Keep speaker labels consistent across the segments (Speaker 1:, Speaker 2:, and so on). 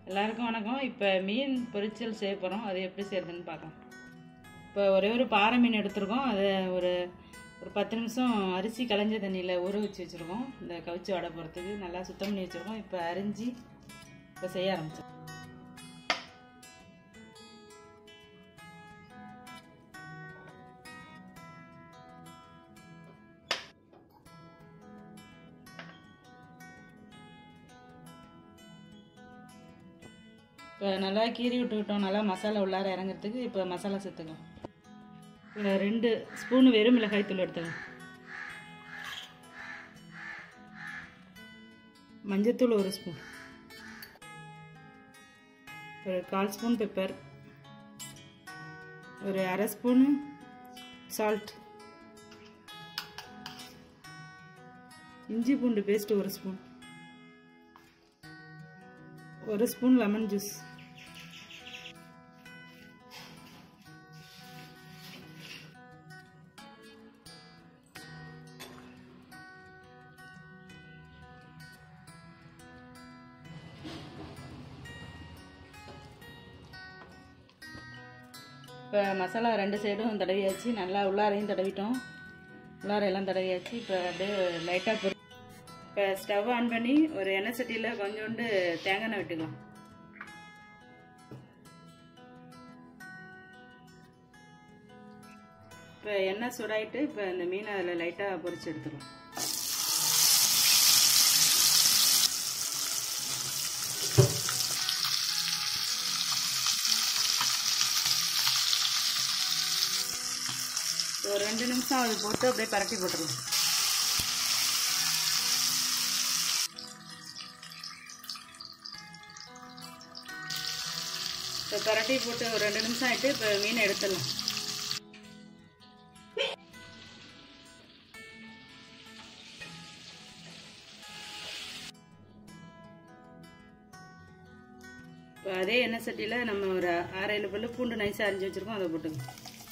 Speaker 1: எல்லாருக்கும் வணக்கம் இப்போ மீன் பொரிச்சல் செய்ய போகிறோம் அது எப்படி செய்யறதுன்னு பார்க்கலாம் இப்போ ஒரே ஒரு பாறை மீன் எடுத்திருக்கோம் அதை ஒரு ஒரு பத்து நிமிஷம் அரிசி களைஞ்ச தண்ணியில் ஊற வச்சு வச்சுருக்கோம் இந்த கவிச்சி வடை போகிறதுக்கு நல்லா சுத்தம் பண்ணி வச்சுருக்கோம் இப்போ அரிஞ்சு இப்போ செய்ய ஆரம்பிச்சோம் இப்போ நல்லா கீறி விட்டுக்கிட்டோம் நல்லா மசாலா உள்ளார இறங்குறதுக்கு இப்போ மசாலா சேர்த்துக்கலாம் இப்போ ரெண்டு ஸ்பூன் வெறும் மிளகாய் தூள் எடுத்துக்கலாம் மஞ்சத்தூள் ஒரு ஸ்பூன் ஒரு கால் ஸ்பூன் பெப்பர் ஒரு அரை ஸ்பூனு சால்ட் இஞ்சி பூண்டு பேஸ்ட் ஒரு ஸ்பூன் ஒரு ஸ்பூன் லெமன் ஜூஸ் இப்போ மசாலா ரெண்டு சைடும் தடவியாச்சு நல்லா உள்ளாரையும் தடவிட்டோம் உள்ளார எல்லாம் தடவியாச்சு இப்போ அப்படியே லைட்டாக பொரி இப்போ ஸ்டவ் ஆன் பண்ணி ஒரு எண்ணெய் சட்டியில் கொஞ்சோண்டு தேங்காய் எண்ணெய் விட்டுக்கலாம் இப்போ எண்ணெய் சூடாயிட்டு இப்போ இந்த மீனை அதில் லைட்டாக பொரிச்சு எடுத்துக்கலாம் ஒரு ரெண்டு நிமிஷம் அது போட்டு அப்படியே பரட்டி போட்டுருலாம் இப்போ பரட்டி போட்டு ஒரு ரெண்டு நிமிஷம் ஆகிட்டு இப்போ மீனை எடுத்துடலாம் இப்போ அதே எண்ணெய் சட்டியில் நம்ம ஒரு ஆறு ஏழு பல்லு பூண்டு நைஸாக அரிஞ்சு வச்சுருக்கோம் அதை போட்டுக்கலாம்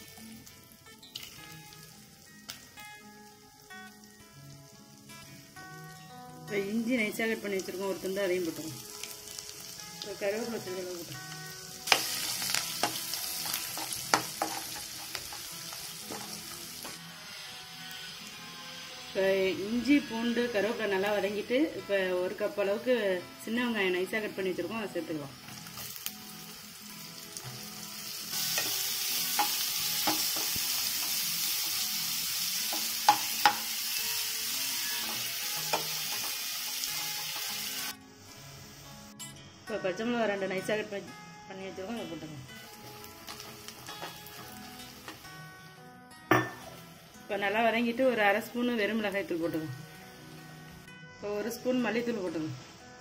Speaker 1: இப்போ இஞ்சி நைஸாக கட் பண்ணி வச்சுருக்கோம் ஒரு துண்டு அதையும் போட்டுருவோம் இப்போ கருவேப்பிலை செஞ்சு போட்டுருவோம் இப்போ இஞ்சி பூண்டு கருவேப்பிலை நல்லா வதங்கிட்டு இப்போ ஒரு கப் அளவுக்கு சின்ன வெங்காயம் நைஸாக கட் பண்ணி வச்சுருக்கோம் அதை சேர்த்துக்கலாம் இப்போ பச்சை மிளகா ரெண்டு நைஸாக கட் பண்ணி பண்ணி வச்சுருக்கோம் அதை போட்டுக்கலாம் இப்போ நல்லா வதங்கிட்டு ஒரு அரை ஸ்பூனு வெறும் மிளகாய் தூள் போட்டுக்கோங்க இப்போ ஒரு ஸ்பூன் மல்லித்தூள் போட்டுக்கோங்க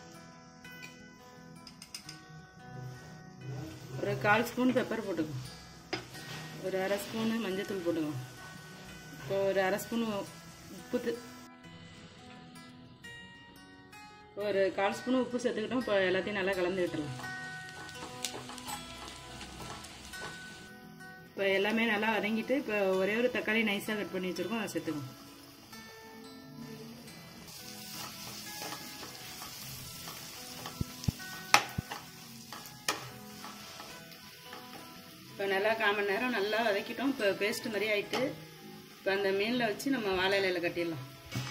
Speaker 1: ஒரு கால் ஸ்பூன் பெப்பர் போட்டுக்கோங்க ஒரு அரை ஸ்பூனு மஞ்சத்தூள் போட்டுக்கோங்க இப்போ ஒரு அரை ஸ்பூன் உப்பு ஒரு கால் ஸ்பூன் உப்பு சேர்த்துக்கிட்டோம் இப்போ எல்லாத்தையும் நல்லா கலந்து விட்டுடலாம் இப்போ எல்லாமே நல்லா வதங்கிட்டு இப்போ ஒரே ஒரு தக்காளி நைஸாக கட் பண்ணி வச்சுருக்கோம் அதை சேர்த்துக்கோம் இப்போ நல்லா கால் மணி நேரம் நல்லா வதக்கிட்டோம் இப்போ பேஸ்ட் மாதிரி ஆயிட்டு இப்போ அந்த மீனில் வச்சு நம்ம வாழை இலையில் கட்டிடலாம்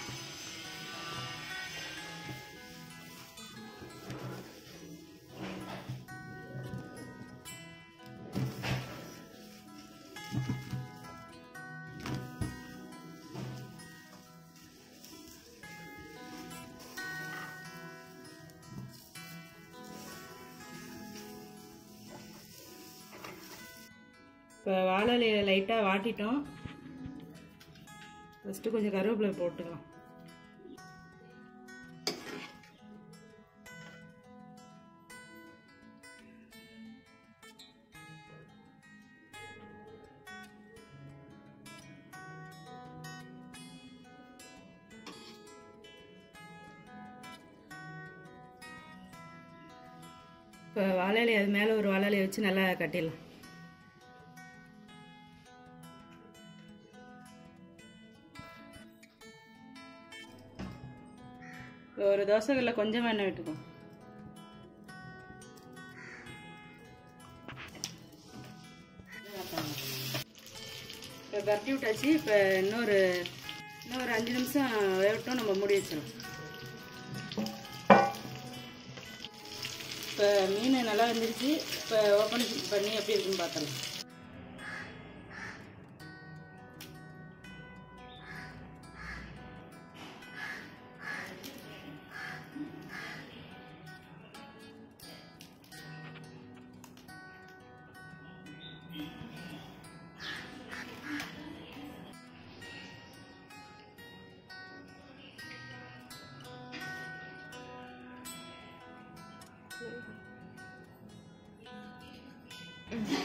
Speaker 1: இப்போ வாழை லைட்டாக வாட்டிட்டோம் ஃபஸ்ட்டு கொஞ்சம் கருவேப்பிலை போட்டுக்கலாம் இப்போ வாழை அது மேலே ஒரு வாழை வச்சு நல்லா கட்டிடலாம் ஒரு தோசைகளில் கொஞ்சமாக எண்ணெய் விட்டுக்கோ இப்போ பரட்டி விட்டாச்சு இப்போ இன்னொரு இன்னொரு அஞ்சு நிமிஷம் வேகட்டும் நம்ம மூடி வச்சிடும் இப்போ மீன் நல்லா வந்துருச்சு இப்போ ஓப்பன் பண்ணி எப்படி இருக்குன்னு பார்த்துடலாம்
Speaker 2: ம்